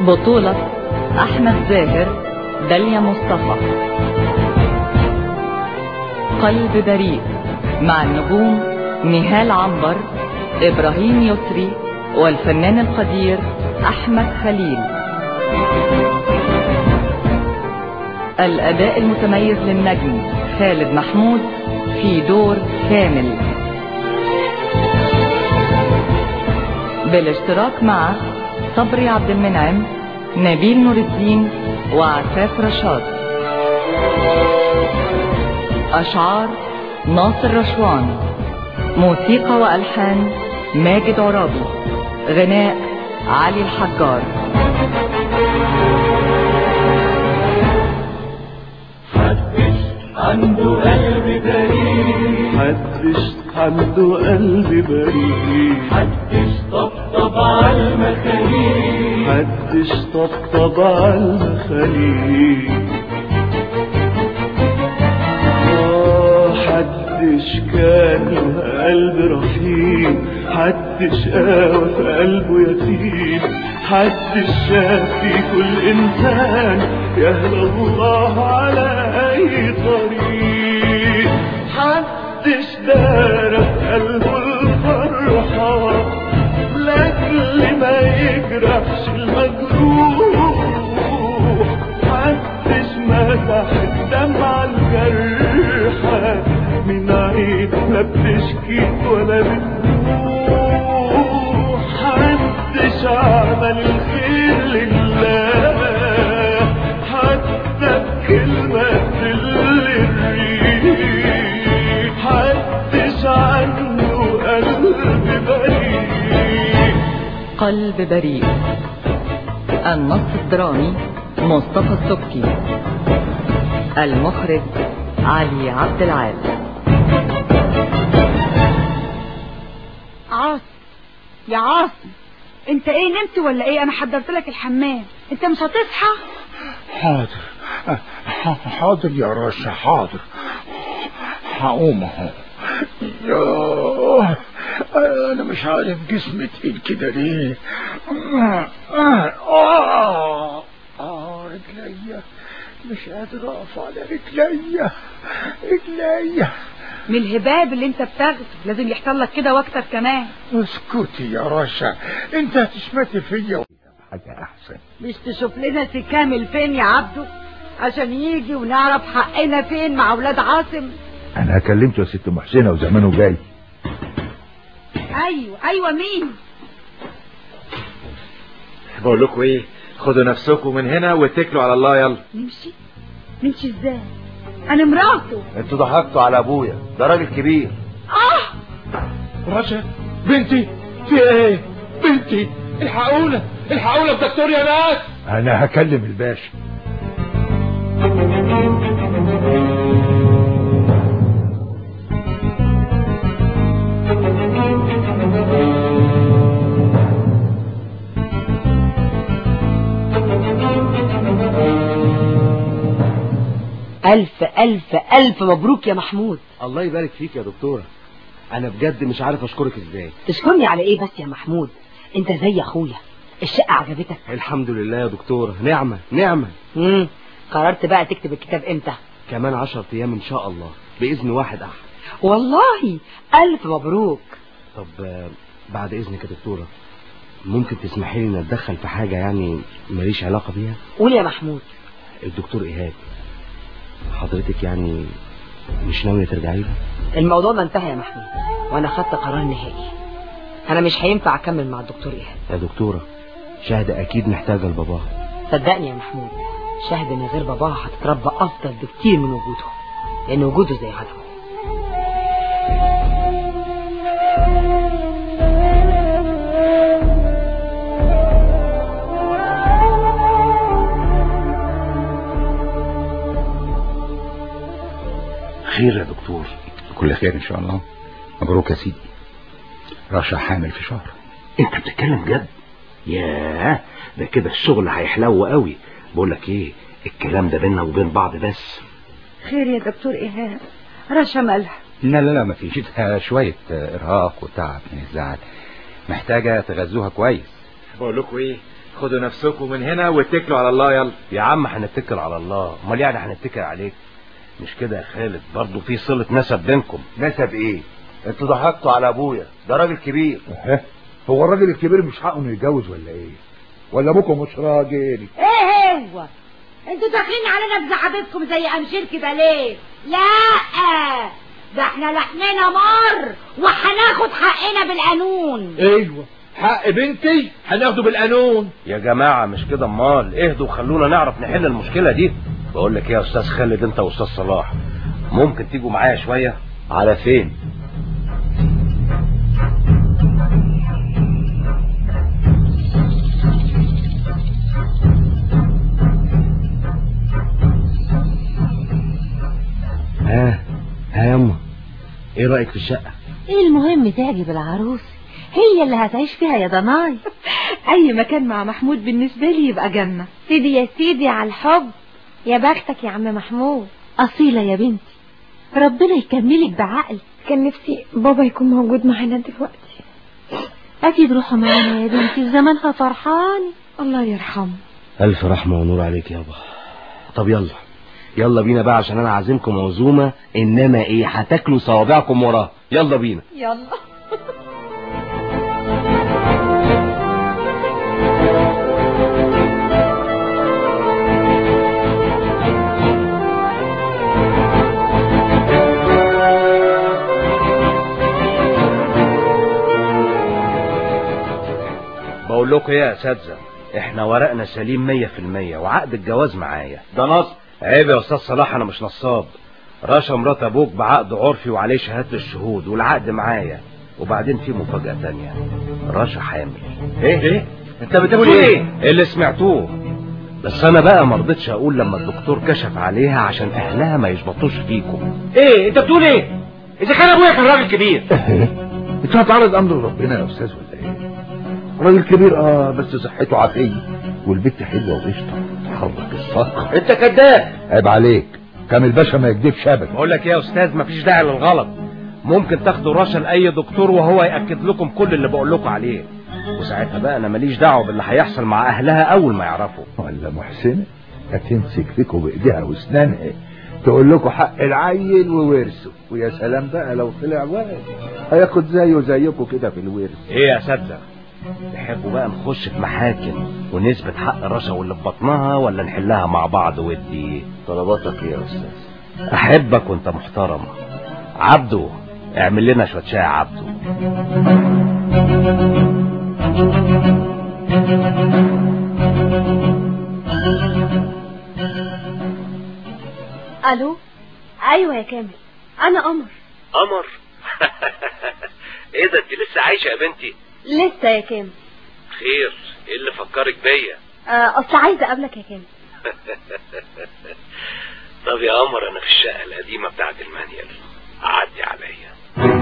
بطولة أحمد زاهر داليا مصطفى قلب بريء مع النجوم نهال عنبر إبراهيم يسري والفنان القدير أحمد خليل الأداء المتميز للنجم خالد محمود في دور كامل بالاشتراك مع صبري عبد المنعم نبيل نور الدين وعفاف رشاد أشعار ناصر رشوان موسيقى وألحان ماجد عرابي غناء علي الحجار محدش عنده قلب بريء محدش عنده قلب بريء محدش طبطب على المخاليق محدش طبطب على المخاليق آه، حدش كان له قلب رحيم حدش قاوى في قلبه يتيم حدش شاف في كل انسان يهدى الله على اي طريق حدش دار في قلبه الفرحة لاجل ما يجرحش المجروح محدش مسح الدمعة الجرحى من عين لا بتشكي ولا بتروح محدش عمل الخير لله حتى بكلمة تل الريح محدش عنده قلب بريء قلب بريء النص الدرامي مصطفى السبكي المخرج علي عبد العال عاصم يا عاصم انت ايه نمت ولا ايه انا حضرت لك الحمام انت مش هتصحى حاضر ح- حاضر يا راشا حاضر هقوم اهو ياه، انا مش عارف جسمي تقيل كده ليه آه آه آه آه رجليا مش قادر اقف على رجليا رجليا من الهباب اللي انت بتاخده لازم يحصل لك كده واكتر كمان اسكتي يا راشا انت هتشمتي فيا حاجة احسن مش تشوف لنا سي كامل فين يا عبده عشان يجي ونعرف حقنا فين مع اولاد عاصم انا كلمته يا ست محسنه وزمانه جاي ايوه ايوه مين بقول لكم ايه خدوا نفسكم من هنا واتكلوا على الله يلا نمشي نمشي ازاي انا مراته انتوا ضحكتوا على ابويا ده راجل كبير اه راشا بنتي في ايه بنتي الحقونا الحقونا بدكتور يا ناس انا هكلم الباشا الف الف الف مبروك يا محمود الله يبارك فيك يا دكتورة انا بجد مش عارف اشكرك ازاي تشكرني على ايه بس يا محمود انت زي اخويا الشقة عجبتك الحمد لله يا دكتورة نعمة نعمة امم قررت بقى تكتب الكتاب امتى كمان عشر ايام ان شاء الله باذن واحد احد والله الف مبروك طب آه، بعد اذنك يا دكتورة ممكن تسمحي لي ان اتدخل في حاجة يعني ماليش علاقة بيها قول يا محمود الدكتور ايهاب حضرتك يعني مش ناوية ترجعي له الموضوع ده انتهى يا محمود وانا خدت قرار نهائي انا مش هينفع اكمل مع الدكتور ايهاب يا دكتورة شهد اكيد محتاجة لباباها صدقني يا محمود شاهد من غير باباها هتتربى افضل بكتير من وجوده لان وجوده زي عدمه خير يا دكتور كل خير ان شاء الله مبروك يا سيدي رشا حامل في شهر انت بتتكلم جد ياه ده كده الشغل هيحلو قوي بقول لك ايه الكلام ده بينا وبين بعض بس خير يا دكتور ايهاب رشا مالها لا لا لا ما فيش ده شويه ارهاق وتعب من الزعل محتاجه تغذوها كويس بقول لكم ايه خدوا نفسكم من هنا واتكلوا على الله يلا يا عم هنتكل على الله امال يعني هنتكل عليك مش كده يا خالد برضه في صلة نسب بينكم نسب ايه انتوا ضحكتوا على ابويا ده راجل كبير هو الراجل الكبير مش حقه انه يتجوز ولا ايه ولا ابوكم مش راجل ايه هو انتوا داخلين علينا بزعابتكم زي امشير كده ليه لا ده احنا لحمنا مر وهناخد حقنا بالقانون ايوه حق بنتي هناخده بالقانون يا جماعة مش كده امال اهدوا وخلونا نعرف نحل المشكلة دي بقول لك ايه يا استاذ خالد انت واستاذ صلاح ممكن تيجوا معايا شوية على فين ها ها يما ايه رأيك في الشقة ايه المهم تعجب العروس هي اللي هتعيش فيها يا ضناي اي مكان مع محمود بالنسبة لي يبقى جنة سيدي يا سيدي على الحب يا بختك يا عم محمود أصيلة يا بنتي ربنا يكملك بعقل كان نفسي بابا يكون موجود معانا دلوقتي أكيد روحوا معانا يا بنتي زمانها فرحان الله يرحمه ألف رحمة ونور عليك يابا طب يلا يلا بينا بقى عشان أنا عازمكم عزومة إنما إيه هتاكلوا صوابعكم وراه يلا بينا يلا بقول لكم ايه يا اساتذه احنا ورقنا سليم مية في المية وعقد الجواز معايا ده نصب عيب يا استاذ صلاح انا مش نصاب رشا مرات ابوك بعقد عرفي وعليه شهاده الشهود والعقد معايا وبعدين في مفاجاه تانية رشا حامل ايه ايه انت بتقول ايه اللي سمعتوه بس انا بقى ما رضيتش اقول لما الدكتور كشف عليها عشان اهلها ما يشبطوش فيكم ايه انت بتقول ايه اذا كان ابويا كان راجل كبير انت هتعرض امر ربنا يا استاذ ولا ايه راجل كبير اه بس صحته عافيه والبت حلوه وقشطه تحرك الصقر انت كذاب عيب عليك كامل باشا ما يكدبش ابدا بقول لك ايه يا استاذ مفيش داعي للغلط ممكن تاخدوا رشا لاي دكتور وهو ياكد لكم كل اللي بقول لكم عليه وساعتها بقى انا ماليش دعوه باللي هيحصل مع اهلها اول ما يعرفوا ولا محسنه هتمسك فيكم بايديها واسنانها تقول لكم حق العيل وورثه ويا سلام بقى لو طلع ولد هياخد زيه زيكم كده في الورث ايه يا اساتذه تحبوا بقى نخش في محاكم ونثبت حق رشا واللي في بطنها ولا نحلها مع بعض ودي طلباتك ايه يا استاذ احبك وانت محترم عبده اعمل لنا شويه شاي يا عبده الو ايوه يا كامل انا قمر قمر ايه ده انت لسه عايشه يا بنتي لسه يا كامل خير ايه اللي فكرك بيا آه، اصل عايزه اقابلك يا كامل طب يا قمر انا في الشقه القديمه بتاعت المانيال عدي عليا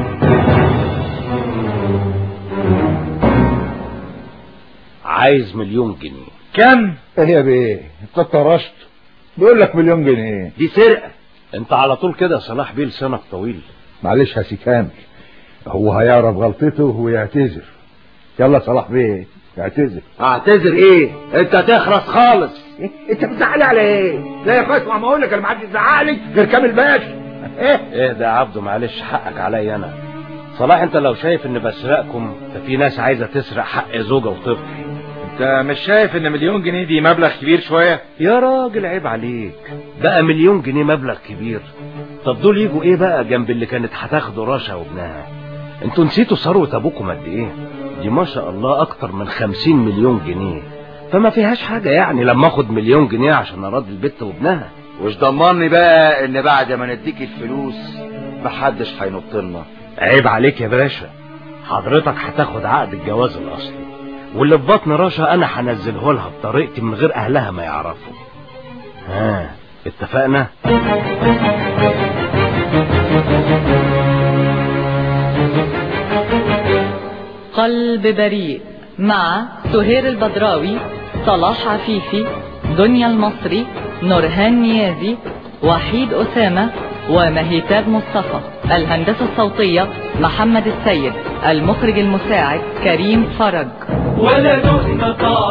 عايز مليون جنيه كم ايه يا بيه انت طرشت بيقول لك مليون جنيه دي سرقه انت على طول كده يا صلاح بيه لسانك طويل معلش يا سي كامل هو هيعرف غلطته ويعتذر يلا صلاح بيه اعتذر اعتذر ايه انت تخرس خالص انت بتزعلي على ايه لا يا اخويا اسمع ما اقول لك انا ما حدش يزعلي غير كامل باشا ايه ايه ده يا عبده معلش حقك عليا انا صلاح انت لو شايف ان بسرقكم ففي ناس عايزه تسرق حق زوجه وطفل انت مش شايف ان مليون جنيه دي مبلغ كبير شويه يا راجل عيب عليك بقى مليون جنيه مبلغ كبير طب دول يجوا ايه بقى جنب اللي كانت هتاخده رشا وابنها انتوا نسيتوا ثروة ابوكم قد ايه دي ما شاء الله اكتر من خمسين مليون جنيه فما فيهاش حاجة يعني لما اخد مليون جنيه عشان اراضي البت وابنها وش ضمني بقى ان بعد ما نديك الفلوس محدش هينط لنا عيب عليك يا باشا حضرتك هتاخد عقد الجواز الاصلي واللي في بطن رشا انا هنزله لها بطريقتي من غير اهلها ما يعرفوا ها اتفقنا قلب بريء مع سهير البدراوي صلاح عفيفي دنيا المصري نورهان نيازي وحيد أسامة ومهيتاب مصطفى الهندسة الصوتية محمد السيد المخرج المساعد كريم فرج ولد مطاع